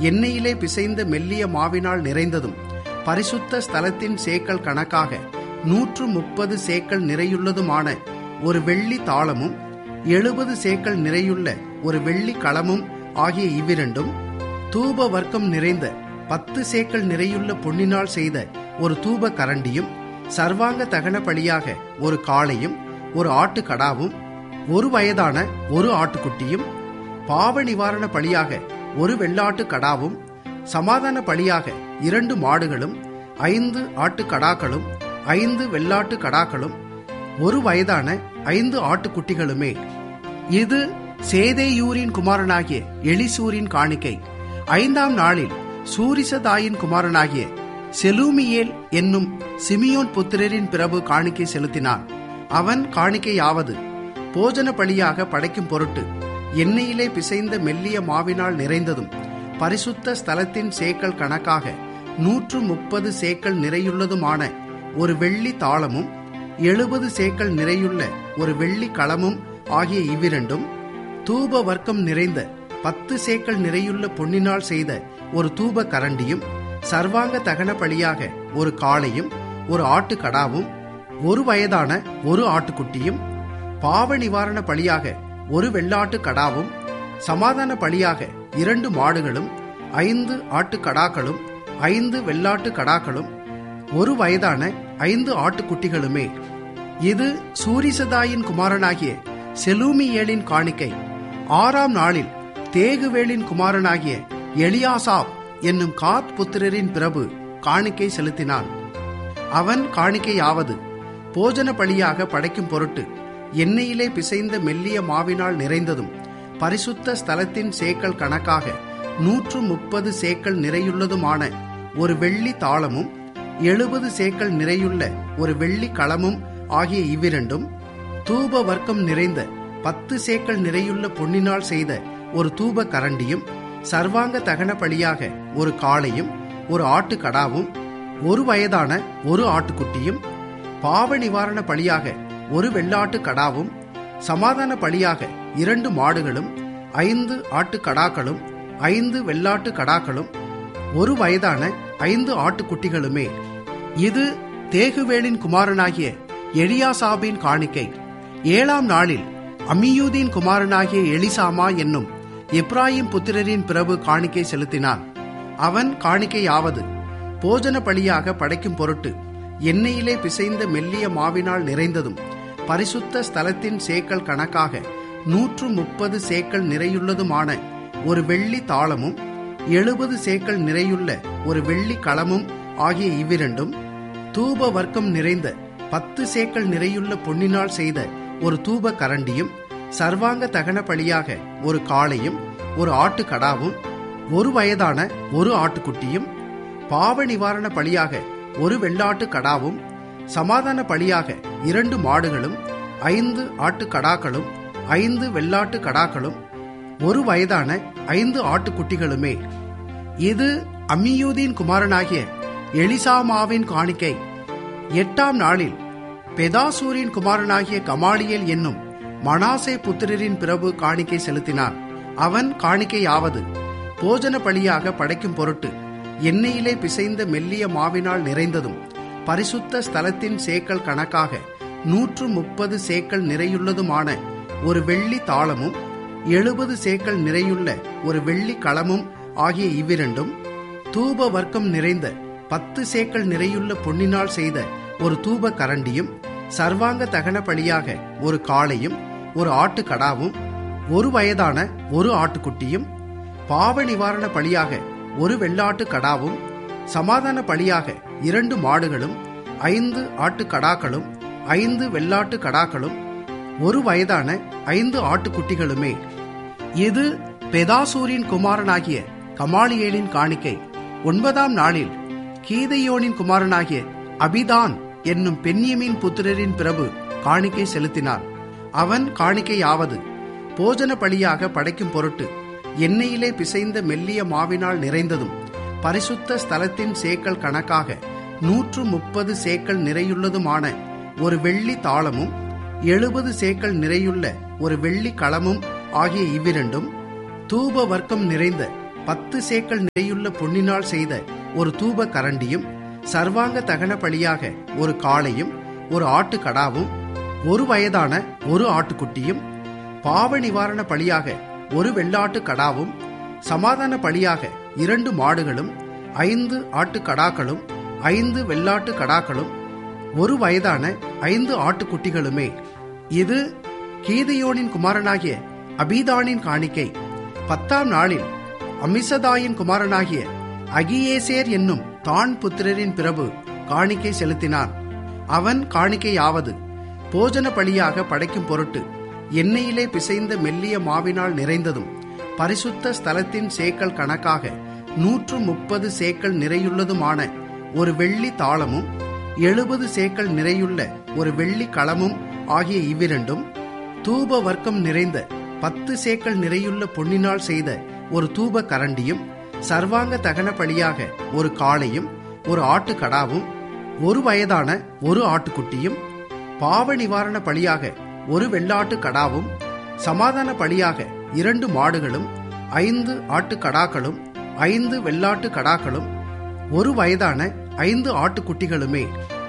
எண்ணெயிலே பிசைந்த மெல்லிய மாவினால் நிறைந்ததும் பரிசுத்த ஸ்தலத்தின் சேக்கல் கணக்காக நூற்று முப்பது சேக்கல் நிறையுள்ளதுமான ஒரு வெள்ளி தாளமும் எழுபது சேக்கல் நிறையுள்ள ஒரு வெள்ளி களமும் ஆகிய இவ்விரண்டும் தூப வர்க்கம் நிறைந்த பத்து சேக்கல் நிறையுள்ள பொன்னினால் செய்த ஒரு தூப கரண்டியும் சர்வாங்க தகன பலியாக ஒரு காளையும் ஒரு ஆட்டுக்கடாவும் ஒரு வயதான ஒரு ஆட்டுக்குட்டியும் பாவ நிவாரண பலியாக ஒரு வெள்ளாட்டு கடாவும் சமாதான பலியாக இரண்டு மாடுகளும் ஐந்து ஆட்டுக்கடாக்களும் ஐந்து வெள்ளாட்டு கடாக்களும் ஒரு வயதான ஐந்து ஆட்டுக்குட்டிகளுமே இது சேதேயூரின் குமாரனாகிய எலிசூரின் காணிக்கை ஐந்தாம் நாளில் சூரிசதாயின் குமாரனாகிய செலூமியேல் என்னும் சிமியோன் புத்திரரின் பிரபு காணிக்கை செலுத்தினான் அவன் காணிக்கையாவது போஜன பலியாக படைக்கும் பொருட்டு எண்ணெயிலே பிசைந்த மெல்லிய மாவினால் நிறைந்ததும் பரிசுத்த ஸ்தலத்தின் சேக்கல் கணக்காக நூற்று முப்பது சேக்கல் நிறையுள்ளதுமான ஒரு வெள்ளி தாளமும் எழுபது சேக்கல் நிறையுள்ள ஒரு வெள்ளி களமும் ஆகிய இவ்விரண்டும் தூப வர்க்கம் நிறைந்த பத்து சேக்கல் நிறையுள்ள பொன்னினால் செய்த ஒரு தூப கரண்டியும் சர்வாங்க தகன பலியாக ஒரு காளையும் ஒரு ஆட்டுக்கடாவும் ஒரு வயதான ஒரு ஆட்டுக்குட்டியும் பாவ நிவாரண பலியாக ஒரு வெள்ளாட்டு கடாவும் சமாதான பலியாக இரண்டு மாடுகளும் ஐந்து ஆட்டுக்கடாக்களும் ஐந்து வெள்ளாட்டு கடாக்களும் ஒரு வயதான ஐந்து ஆட்டுக்குட்டிகளுமே இது சூரிசதாயின் குமாரனாகிய செலூமியேலின் காணிக்கை ஆறாம் நாளில் தேகுவேலின் குமாரனாகிய எலியாசாப் என்னும் காத் புத்திரரின் பிரபு காணிக்கை செலுத்தினான் அவன் காணிக்கையாவது போஜன பலியாக படைக்கும் பொருட்டு எண்ணெயிலே பிசைந்த மெல்லிய மாவினால் நிறைந்ததும் பரிசுத்த ஸ்தலத்தின் சேக்கல் கணக்காக நூற்று முப்பது சேக்கல் நிறையுள்ளதுமான ஒரு வெள்ளி தாளமும் எழுபது சேக்கல் நிறையுள்ள ஒரு வெள்ளி களமும் ஆகிய இவ்விரண்டும் தூப வர்க்கம் நிறைந்த பத்து சேக்கல் நிறையுள்ள பொன்னினால் செய்த ஒரு தூப கரண்டியும் சர்வாங்க தகன பலியாக ஒரு காளையும் ஒரு ஆட்டுக்கடாவும் ஒரு வயதான ஒரு ஆட்டுக்குட்டியும் பாவ நிவாரண பலியாக ஒரு வெள்ளாட்டு கடாவும் சமாதான பலியாக இரண்டு மாடுகளும் ஐந்து ஆட்டுக்கடாக்களும் ஐந்து வெள்ளாட்டு கடாக்களும் ஒரு வயதான ஐந்து ஆட்டுக்குட்டிகளுமே இது தேகுவேலின் குமாரனாகிய எலியாசாபின் காணிக்கை ஏழாம் நாளில் அமியூதின் குமாரனாகிய எலிசாமா என்னும் எப்ராயிம் புத்திரரின் பிரபு காணிக்கை செலுத்தினான் அவன் காணிக்கையாவது போஜன பலியாக படைக்கும் பொருட்டு எண்ணெயிலே பிசைந்த மெல்லிய மாவினால் நிறைந்ததும் பரிசுத்த ஸ்தலத்தின் சேக்கல் கணக்காக நூற்று முப்பது சேக்கல் நிறையுள்ளதுமான ஒரு வெள்ளி தாளமும் எழுபது சேக்கல் நிறையுள்ள ஒரு வெள்ளி களமும் ஆகிய இவ்விரண்டும் தூப வர்க்கம் நிறைந்த பத்து சேக்கல் நிறையுள்ள பொன்னினால் செய்த ஒரு தூப கரண்டியும் சர்வாங்க தகன பலியாக ஒரு காளையும் ஒரு ஆட்டுக்கடாவும் ஒரு வயதான ஒரு ஆட்டுக்குட்டியும் பாவ நிவாரண பலியாக ஒரு வெள்ளாட்டு கடாவும் சமாதான பலியாக இரண்டு மாடுகளும் ஐந்து ஆட்டுக்கடாக்களும் ஐந்து வெள்ளாட்டு கடாக்களும் ஒரு வயதான ஐந்து ஆட்டுக்குட்டிகளுமே இது அம்மியூதின் குமாரனாகிய எலிசாமாவின் காணிக்கை எட்டாம் நாளில் பெதாசூரின் குமாரனாகிய கமாலியல் என்னும் மனாசே புத்திரரின் பிரபு காணிக்கை செலுத்தினான் அவன் காணிக்கையாவது போஜன பலியாக படைக்கும் பொருட்டு எண்ணெயிலே பிசைந்த மெல்லிய மாவினால் நிறைந்ததும் பரிசுத்த ஸ்தலத்தின் சேக்கல் கணக்காக நூற்று முப்பது சேக்கல் நிறையுள்ளதுமான ஒரு வெள்ளி தாளமும் எழுபது சேக்கல் நிறையுள்ள ஒரு வெள்ளி களமும் ஆகிய இவ்விரண்டும் தூப வர்க்கம் நிறைந்த பத்து சேக்கல் நிறையுள்ள பொன்னினால் செய்த ஒரு தூப கரண்டியும் சர்வாங்க தகன பலியாக ஒரு காளையும் ஒரு ஆட்டுக்கடாவும் ஒரு வயதான ஒரு ஆட்டுக்குட்டியும் பாவ நிவாரண பலியாக ஒரு வெள்ளாட்டு கடாவும் சமாதான பலியாக இரண்டு மாடுகளும் ஐந்து ஆட்டுக்கடாக்களும் ஐந்து வெள்ளாட்டு கடாக்களும் ஒரு வயதான ஐந்து ஆட்டுக்குட்டிகளுமே இது பெதாசூரின் குமாரனாகிய கமாலியேலின் காணிக்கை ஒன்பதாம் நாளில் கீதையோனின் குமாரனாகிய அபிதான் என்னும் பென்யமின் புத்திரரின் பிரபு காணிக்கை செலுத்தினான் அவன் காணிக்கையாவது போஜன பலியாக படைக்கும் பொருட்டு எண்ணெயிலே பிசைந்த மெல்லிய மாவினால் நிறைந்ததும் பரிசுத்த ஸ்தலத்தின் சேக்கல் கணக்காக நூற்று முப்பது சேக்கல் நிறையுள்ளதுமான ஒரு வெள்ளி தாளமும் எழுபது சேக்கல் நிறையுள்ள ஒரு வெள்ளி களமும் ஆகிய இவ்விரண்டும் தூப வர்க்கம் நிறைந்த பத்து சேக்கல் நிறையுள்ள பொன்னினால் செய்த ஒரு தூப கரண்டியும் சர்வாங்க தகன பலியாக ஒரு காளையும் ஒரு ஆட்டுக்கடாவும் ஒரு வயதான ஒரு ஆட்டுக்குட்டியும் பாவ நிவாரண பலியாக ஒரு வெள்ளாட்டு கடாவும் சமாதான பலியாக இரண்டு மாடுகளும் ஐந்து ஆட்டுக்கடாக்களும் ஐந்து வெள்ளாட்டு கடாக்களும் ஒரு வயதான ஐந்து ஆட்டுக்குட்டிகளுமே இது கீதையோனின் குமாரனாகிய அபீதானின் காணிக்கை பத்தாம் நாளில் அமிசதாயின் குமாரனாகிய அகியேசேர் என்னும் தான் புத்திரரின் பிரபு காணிக்கை செலுத்தினான் அவன் காணிக்கையாவது போஜன பலியாக படைக்கும் பொருட்டு எண்ணெயிலே பிசைந்த மெல்லிய மாவினால் நிறைந்ததும் பரிசுத்த ஸ்தலத்தின் சேக்கல் கணக்காக நூற்று முப்பது சேக்கல் நிறையுள்ளதுமான ஒரு வெள்ளி தாளமும் எழுபது சேக்கல் நிறையுள்ள ஒரு வெள்ளி களமும் ஆகிய இவ்விரண்டும் தூப வர்க்கம் நிறைந்த பத்து சேக்கல் நிறையுள்ள பொன்னினால் செய்த ஒரு தூப கரண்டியும் சர்வாங்க தகன பலியாக ஒரு காளையும் ஒரு ஆட்டுக்கடாவும் ஒரு வயதான ஒரு ஆட்டுக்குட்டியும் பாவ நிவாரண பலியாக ஒரு வெள்ளாட்டு கடாவும் சமாதான பலியாக இரண்டு மாடுகளும் ஐந்து ஆட்டுக்கடாக்களும் ஐந்து வெள்ளாட்டு கடாக்களும் ஒரு வயதான ஐந்து ஆட்டுக்குட்டிகளுமே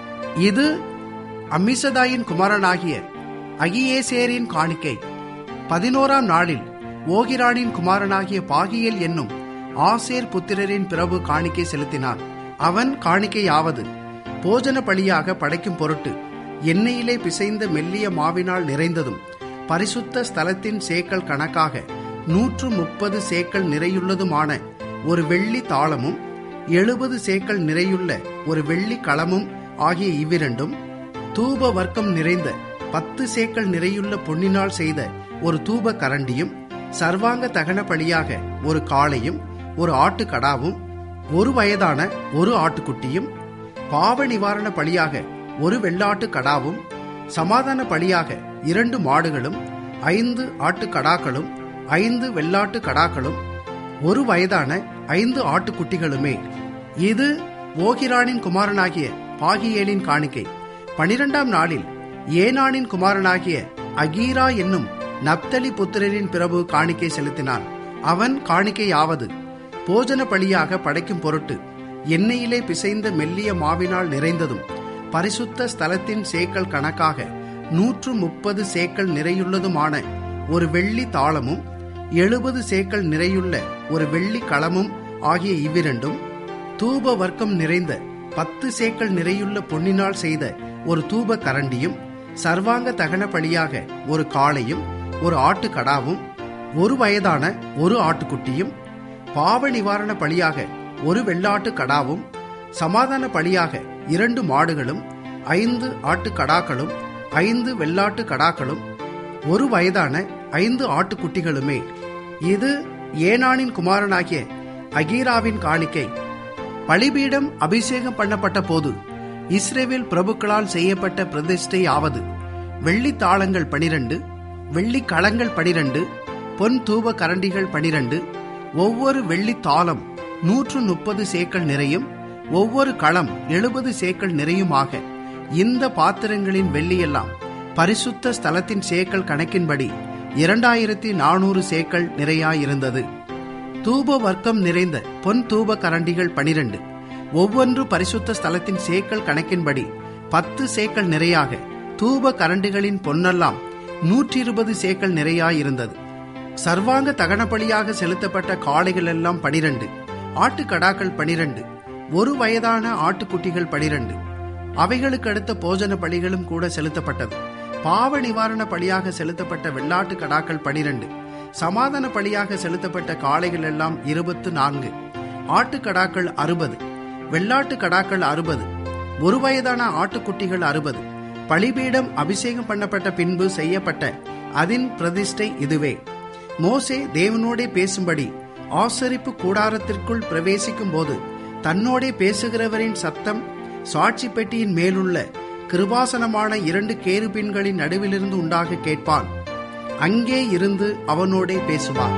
இது அம்மிசதாயின் குமாரனாகிய அகியேசேரின் காணிக்கை பதினோராம் நாளில் ஓகிரானின் குமாரனாகிய பாகியல் என்னும் ஆசேர் புத்திரரின் பிரபு காணிக்கை செலுத்தினான் அவன் காணிக்கையாவது போஜன பலியாக படைக்கும் பொருட்டு எண்ணெயிலே பிசைந்த மெல்லிய மாவினால் நிறைந்ததும் பரிசுத்த ஸ்தலத்தின் சேக்கல் கணக்காக நூற்று முப்பது சேக்கல் நிறையுள்ளதுமான ஒரு வெள்ளி தாளமும் எழுபது சேக்கல் நிறையுள்ள ஒரு வெள்ளி களமும் ஆகிய இவ்விரண்டும் தூப வர்க்கம் நிறைந்த பத்து சேக்கல் நிறையுள்ள பொன்னினால் செய்த ஒரு தூப கரண்டியும் சர்வாங்க தகன பலியாக ஒரு காளையும் ஒரு ஆட்டுக்கடாவும் ஒரு வயதான ஒரு ஆட்டுக்குட்டியும் பாவ நிவாரண பலியாக ஒரு வெள்ளாட்டு கடாவும் சமாதான பலியாக இரண்டு மாடுகளும் ஐந்து ஆட்டுக்கடாக்களும் ஐந்து வெள்ளாட்டு கடாக்களும் ஒரு வயதான ஐந்து ஆட்டுக்குட்டிகளுமே இது ஓகிரானின் குமாரனாகிய பாகியேலின் காணிக்கை பனிரெண்டாம் நாளில் ஏனானின் குமாரனாகிய அகீரா என்னும் நப்தலி புத்திரரின் பிரபு காணிக்கை செலுத்தினான் அவன் காணிக்கையாவது போஜன பலியாக படைக்கும் பொருட்டு எண்ணெயிலே பிசைந்த மெல்லிய மாவினால் நிறைந்ததும் பரிசுத்த ஸ்தலத்தின் சேக்கல் கணக்காக நூற்று முப்பது சேக்கல் நிறையுள்ளதுமான ஒரு வெள்ளி தாளமும் எழுபது சேக்கல் நிறையுள்ள ஒரு வெள்ளி களமும் ஆகிய இவ்விரண்டும் தூப வர்க்கம் நிறைந்த பத்து சேக்கல் நிறையுள்ள பொன்னினால் செய்த ஒரு தூப கரண்டியும் சர்வாங்க தகன பலியாக ஒரு காளையும் ஒரு ஆட்டுக்கடாவும் ஒரு வயதான ஒரு ஆட்டுக்குட்டியும் பாவ நிவாரண பலியாக ஒரு வெள்ளாட்டு கடாவும் சமாதான பலியாக இரண்டு மாடுகளும் ஐந்து ஆட்டுக்கடாக்களும் ஐந்து வெள்ளாட்டு கடாக்களும் ஒரு வயதான ஐந்து ஆட்டுக்குட்டிகளுமே இது ஏனானின் குமாரனாகிய அகீராவின் காணிக்கை பலிபீடம் அபிஷேகம் பண்ணப்பட்ட போது இஸ்ரேவேல் பிரபுக்களால் செய்யப்பட்ட பிரதிஷ்டை ஆவது வெள்ளி தாளங்கள் பனிரண்டு வெள்ளி களங்கள் பனிரண்டு பொன் தூப கரண்டிகள் பனிரண்டு ஒவ்வொரு வெள்ளி தாளம் நூற்று முப்பது சேக்கல் நிறையும் ஒவ்வொரு களம் எழுபது சேக்கல் நிறையுமாக இந்த பாத்திரங்களின் வெள்ளியெல்லாம் பரிசுத்த ஸ்தலத்தின் சேக்கல் கணக்கின்படி இரண்டாயிரத்தி நானூறு சேக்கல் நிறையாயிருந்தது தூப வர்க்கம் நிறைந்த பொன் தூப கரண்டிகள் பனிரண்டு ஒவ்வொன்று பரிசுத்த ஸ்தலத்தின் சேக்கல் கணக்கின்படி பத்து சேக்கல் நிறையாக தூப கரண்டிகளின் பொன்னெல்லாம் நூற்றி இருபது சேக்கல் நிறையாயிருந்தது சர்வாங்க தகனப்பலியாக செலுத்தப்பட்ட காளைகள் எல்லாம் பனிரண்டு ஆட்டுக்கடாக்கள் பனிரண்டு ஒரு வயதான ஆட்டுக்குட்டிகள் பனிரண்டு அவைகளுக்கு அடுத்த போஜன பலிகளும் கூட செலுத்தப்பட்டது பாவ நிவாரண பலியாக செலுத்தப்பட்ட வெள்ளாட்டு கடாக்கள் பனிரண்டு சமாதான பலியாக செலுத்தப்பட்ட காளைகள் எல்லாம் இருபத்து நான்கு ஆட்டுக்கடாக்கள் அறுபது வெள்ளாட்டு கடாக்கள் அறுபது ஒரு வயதான ஆட்டுக்குட்டிகள் அறுபது பலிபீடம் அபிஷேகம் பண்ணப்பட்ட பின்பு செய்யப்பட்ட அதின் பிரதிஷ்டை இதுவே மோசே தேவனோடே பேசும்படி ஆசரிப்பு கூடாரத்திற்குள் பிரவேசிக்கும் போது தன்னோடே பேசுகிறவரின் சத்தம் சாட்சி பெட்டியின் மேலுள்ள கிருபாசனமான இரண்டு கேருபின்களின் நடுவிலிருந்து உண்டாக கேட்பான் அங்கே இருந்து அவனோடே பேசுவான்